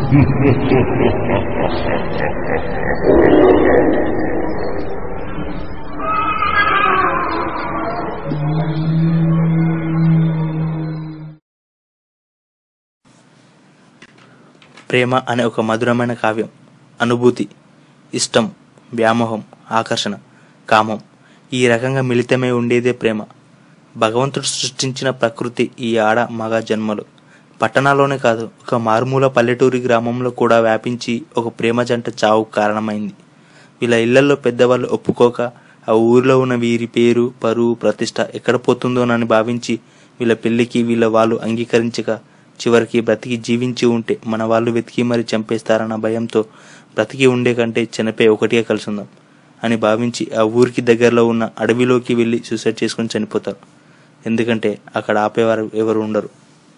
ప్రేమ అనే ఒక మధురమైన కావ్యం అనుభూతి ఇష్టం వ్యామోహం ఆకర్షణ కామం ఈ రకంగా మిళితమై ఉండేదే ప్రేమ భగవంతుడు సృష్టించిన ప్రకృతి ఈ ఆడ మగ జన్మలు పట్టణాల్లోనే కాదు ఒక మారుమూల పల్లెటూరి గ్రామంలో కూడా వ్యాపించి ఒక ప్రేమ జంట చావు కారణమైంది వీళ్ళ ఇళ్లలో పెద్దవాళ్ళు ఒప్పుకోక ఆ ఊరిలో ఉన్న వీరి పేరు పరువు ప్రతిష్ట ఎక్కడ పోతుందోనని భావించి వీళ్ళ పెళ్లికి వీళ్ళ వాళ్ళు అంగీకరించక చివరికి బ్రతికి జీవించి ఉంటే మన వాళ్ళు వెతికి మరి చంపేస్తారన్న భయంతో బ్రతికి ఉండే కంటే చనిపోయి ఒకటిగా కలుసుందాం అని భావించి ఆ ఊరికి దగ్గరలో ఉన్న అడవిలోకి వెళ్ళి సూసైడ్ చేసుకుని చనిపోతారు ఎందుకంటే అక్కడ ఆపేవారు ఎవరు ఉండరు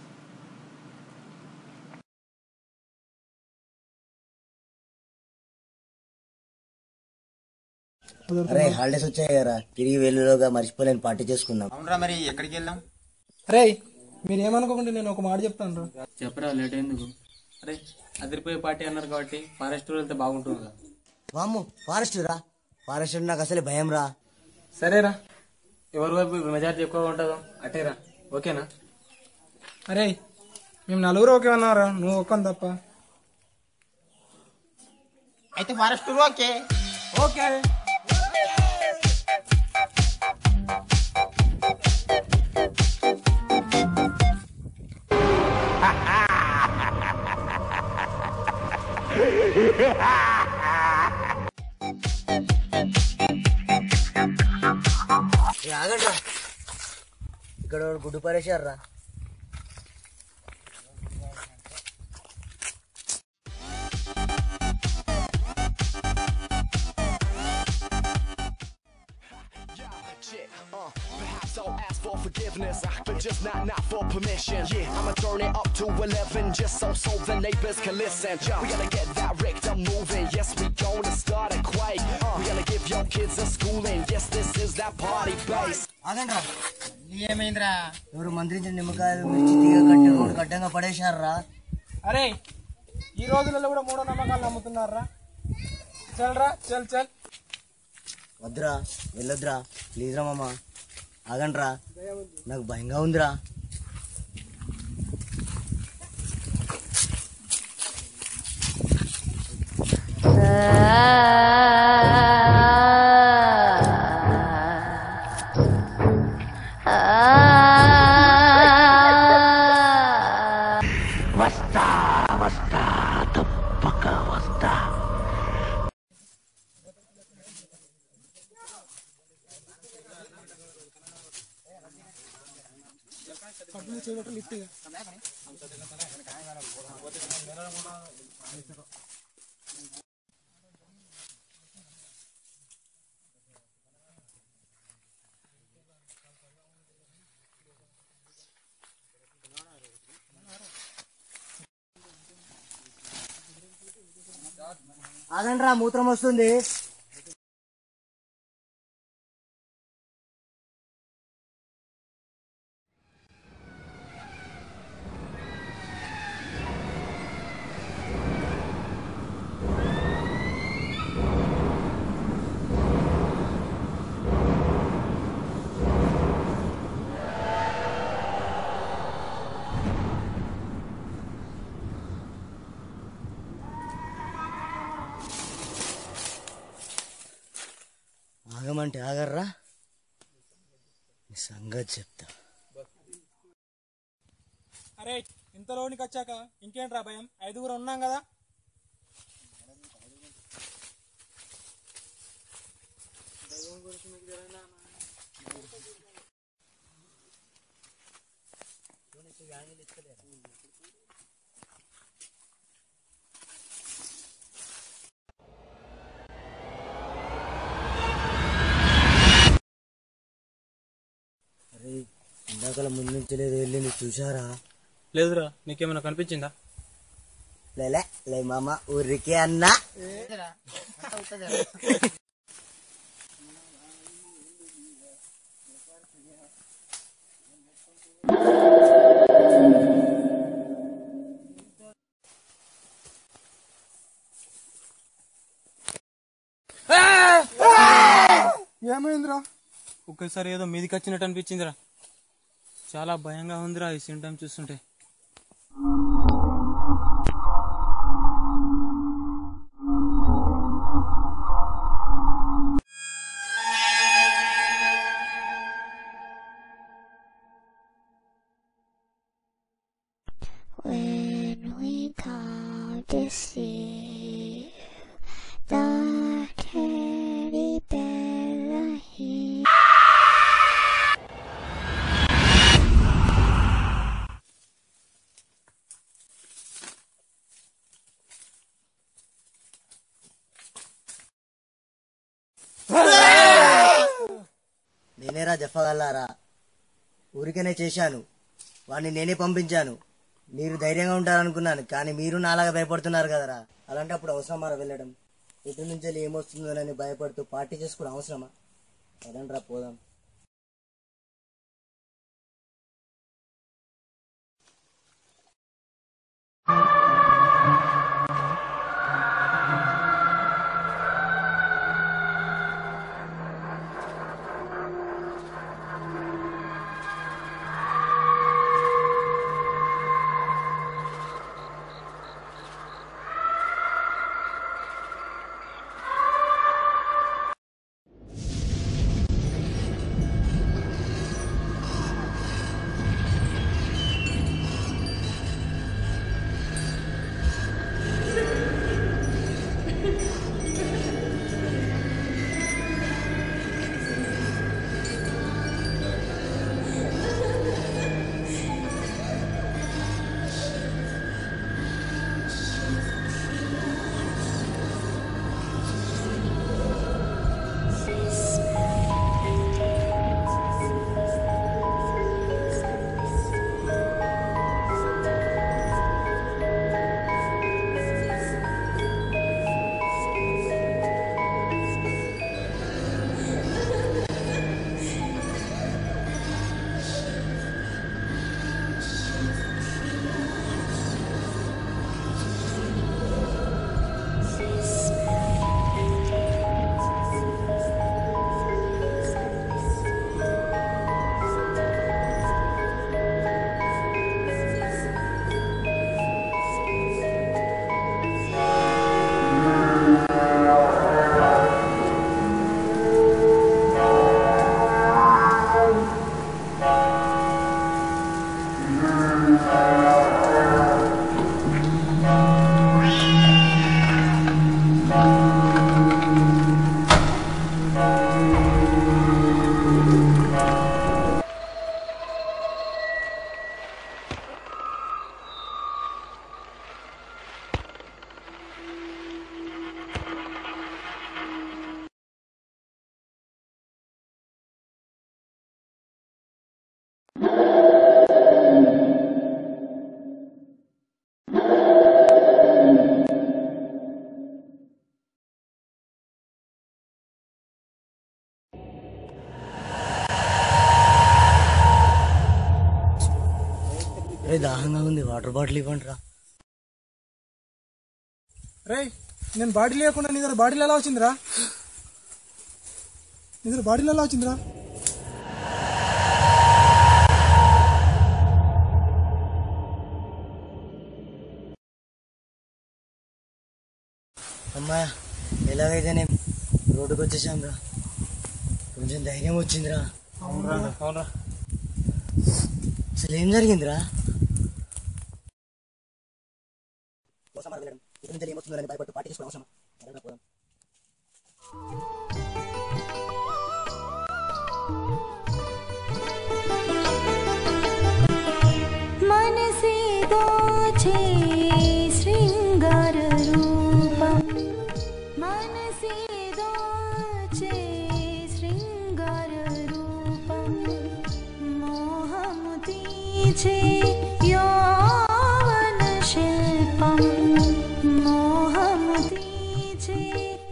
అరే హాలిడేస్ వచ్చాయి కదా తిరిగి వెళ్ళులోగా మర్చిపోలేని పార్టీ చేసుకుందాం అవునరా మరి ఎక్కడికి వెళ్దాం అరే మీరు ఏమనుకోకుండా నేను ఒక మాట చెప్తాను రా చెప్పరా లేట్ ఎందుకు అరే అదిరిపోయే పార్టీ అన్నారు కాబట్టి ఫారెస్ట్ వెళ్తే బాగుంటుంది కదా వామ్ము ఫారెస్ట్ రా ఫారెస్ట్ అంటే నాకు అసలే భయం రా సరేరా ఎవరి వైపు మెజార్టీ ఎక్కువ ఉంటుందో అటేరా ఓకేనా అరే మేము నలుగురు ఓకే అన్నారా నువ్వు ఒక్కని తప్ప అయితే ఫారెస్ట్ ఓకే ఓకే ఏ, ఆగండి రా ఇక్కడ వాడు గుడ్డు పరేశారు రా Perhaps I'll ask for forgiveness, but just not not for permission. Yeah, I'ma turn it up to 11 just so so the neighbors can listen. We gotta get that rigged up moving. Yes, we gonna start a quake. We gotta give your kids a schooling. Yes, this is that party base. ఆగండి రా ఏమైందిరా ఎవరు మంత్రించిన నిమ్మకాయలు మిర్చి తీగ కట్టి road కట్టంగా పడేశారు రా అరే ఈ రోజులలో కూడా మూఢ నమ్మకాలు నమ్ముతున్నారా చల్రా చల్ చల్ వద్దురా వెళ్ళొద్దురా ప్లీజ్ రా మామ ఆగండి రా నాకు భయంగా ఉందిరా ఆగండి రా మూత్రం వస్తుంది ఆగమంటే ఆగర్రా నీ సంగతి చెప్తా అరే ఇంతలోనికి వచ్చాక ఇంకేంట్రా భయం ఐదుగురు ఉన్నాం కదా అరే ఇందాకల ముందు నుంచి లేదు వెళ్ళింది చూసారా లేదురా నీకేమైనా కనిపించిందా లేలే లే మామ ఊరికి అన్నా ఏమైందిరా ఒకేసారి ఏదో మీదికి వచ్చినట్టు అనిపించిందిరా చాలా భయంగా ఉందిరా ఈ సింటమ్ చూస్తుంటే When we come to see the teddy bear here. నేనేరా చెప్పగలరా ఊరికనే చేశాను వాడిని నేనే పంపించాను మీరు ధైర్యంగా ఉంటారనుకున్నాను కానీ మీరు నాలాగా భయపడుతున్నారు కదరా అలాంటప్పుడు అవసరమారా వెళ్ళడం ఇటు నుంచి వెళ్ళి ఏమొస్తుందోనని భయపడుతూ పార్టీ చేసుకోవడం అవసరమా పదండ్రా పోదాం రే దాహంగా ఉంది వాటర్ బాటిల్ ఇవ్వండి రా రేయ్ నేను బాడీ లేకుండా నీ దగ్గర బాడీలో ఎలా వచ్చిందిరా నీ దగ్గర బాడీలో ఎలా వచ్చిందిరా అమ్మా ఎలాగైతేనే రోడ్డుకు వచ్చేసాం రా కొంచెం ధైర్యం వచ్చిందిరా అవునరా అసలు ఏం జరిగిందిరా ఇటు నుంచి ఏమొస్తుందని భయపడుతూ పార్టీ చేసుకోవడం అవసరమా పదండ్రా పోదాం. मनसि दोचे शृङ्गाररूपम् मनसि दोचे शृङ्गाररूपम् मोहमुदीचे यौवनशिल्पम् मोहमुदीचे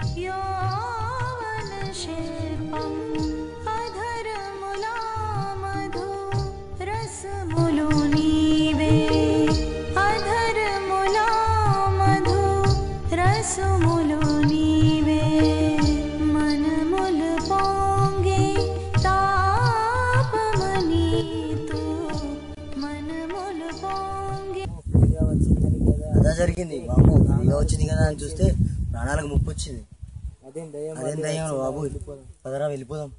यौवनशिल्पम् अधरमुला मधु रसमुलु नीवे अधरमुला मधु रसमुलु नीवे मनमुल पोङ्गे వచ్చింది అదేం దయ్యం అదేం దయ్యం బాబు పదరా వెళ్ళిపోదాం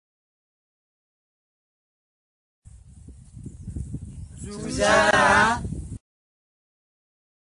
చూసారా